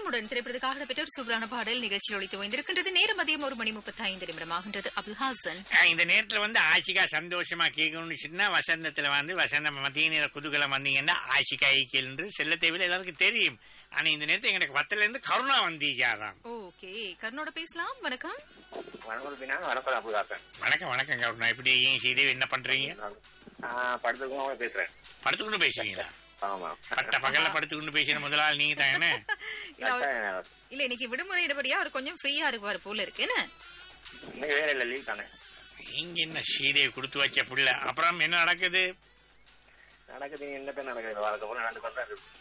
மனமுடன் திரைப்படத்துக்காக பெற்ற ஒரு சூப்பரான பாடல் நிகழ்ச்சியில் ஒழித்து வைந்திருக்கின்றது நேரம் மதியம் ஒரு மணி முப்பத்தி ஐந்து நிமிடமாகின்றது அபுல் ஹாசன் ஆஹ் இந்த நேரத்துல வந்து ஆஷிகா சந்தோஷமா கேட்கணும்னு சொன்னா வசந்தத்துல வந்து வசந்த மதிய நேர குதூகலம் வந்தீங்கன்னா ஆஷிகா ஈக்கில் என்று செல்ல தேவையில்லை எல்லாருக்கும் தெரியும் ஆனா இந்த நேரத்துல எங்களுக்கு பத்துல இருந்து கருணா வந்தீங்காராம் ஓகே கருணோட பேசலாம் வணக்கம் வணக்கம் பின்னா வணக்கம் அபுதாசன் வணக்கம் வணக்கம் கருணா எப்படி இருக்கீங்க ஸ்ரீதேவி என்ன பண்றீங்க படத்துக்கும் பேசுறேன் படுத்துக்கொண்டு பேசுறீங்களா ஆமா பட்ட பகல்ல படுத்துக்கொண்டு பேசுற முதலாள் நீங்க தானே இல்ல அவர்- இல்ல இன்னைக்கு விடுமுறை இடபடியா அவர் கொஞ்சம் ஃப்ரீயா இருப்பாரு போல இருக்கு என்ன இன்னைக்கு வேற இல்ல லீவ் தானே நீங்க என்ன ஸ்ரீதேவி கொடுத்து வச்ச புள்ள அப்புறம் என்ன நடக்குது நடக்குது என்னத்த நடக்குது அதுக்கப்புறம் நடந்து கொண்டு தான் இருக்கு.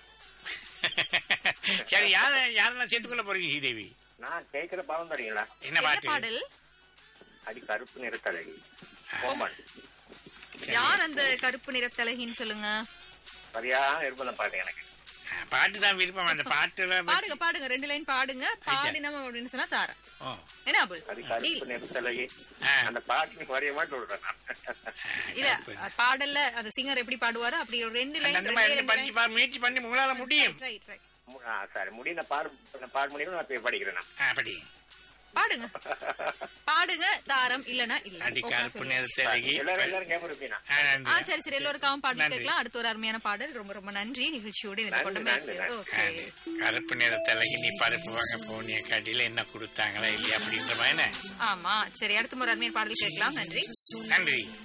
சரி யார யாரெல்லாம் சேர்த்துக்கொள்ள போறீங்க ஸ்ரீதேவி நான் கேட்கிற பாவம் தெரியுங்களா என்ன என்ன பாட்டு பாடல் அடி கருப்பு நிறத்தழகி கோமான் யார் அந்த கருப்பு நிறத்தழகின்னு சொல்லுங்க சரியான இருப்பந்த பாட்டு எனக்கு ஆஹ் பாட்டு தான் விருப்பம் அந்த பாட்டுல பாடுங்க பாடுங்க ரெண்டு லைன் பாடுங்க பாடினோம் அப்படின்னு சொன்னா தாரேன் ஓ என்ன அபுல் அது கருப்பு நிறத்தழகி ஆ. அந்த பாட்டு வரைய மாட்டு விடுறேன் நான் இல்ல பாடல்ல அந்த சிங்கர் எப்படி பாடுவாரோ அப்படி ஒரு ரெண்டு லைன் அந்த மாதிரி பண்ணி பா- முயற்சி பண்ணி உங்களால முடியும் ரைட் ரைட் மு- ஆ, சரி முடி நான் பாடு நான் பாடு முடியும் நான் போய் படிக்கிறேன் நான் ஆ, அப்படி பாடுங்க பாடுங்க தாரம் இல்லனா இல்ல அடி Okay, கருப்பு சொல்லுங்க. நிறத்தழகி எல்லாரும் எல்லாரும் கேட்பீங்க ஆ, நன்றி. ஆ சரி சரி எல்லோருக்காகவும் பாடி நன்றி. கேட்கலாம் அடுத்த ஒரு அருமையான பாடல் ரொம்ப ரொம்ப நன்றி நிகழ்ச்சியோடு இந்த நன்றி, கொண்டமே நன்றி, நன்றி. ஓகே அது கருப்பு நிறத்தழகி நீ பருப்பு வாங்க போனிய கடையில என்ன கொடுத்தாங்களா இல்லையா அப்படின்ற மாதிரி ஆமா சரி அடுத்த ஒரு அருமையான பாடல் கேட்கலாம் நன்றி நன்றி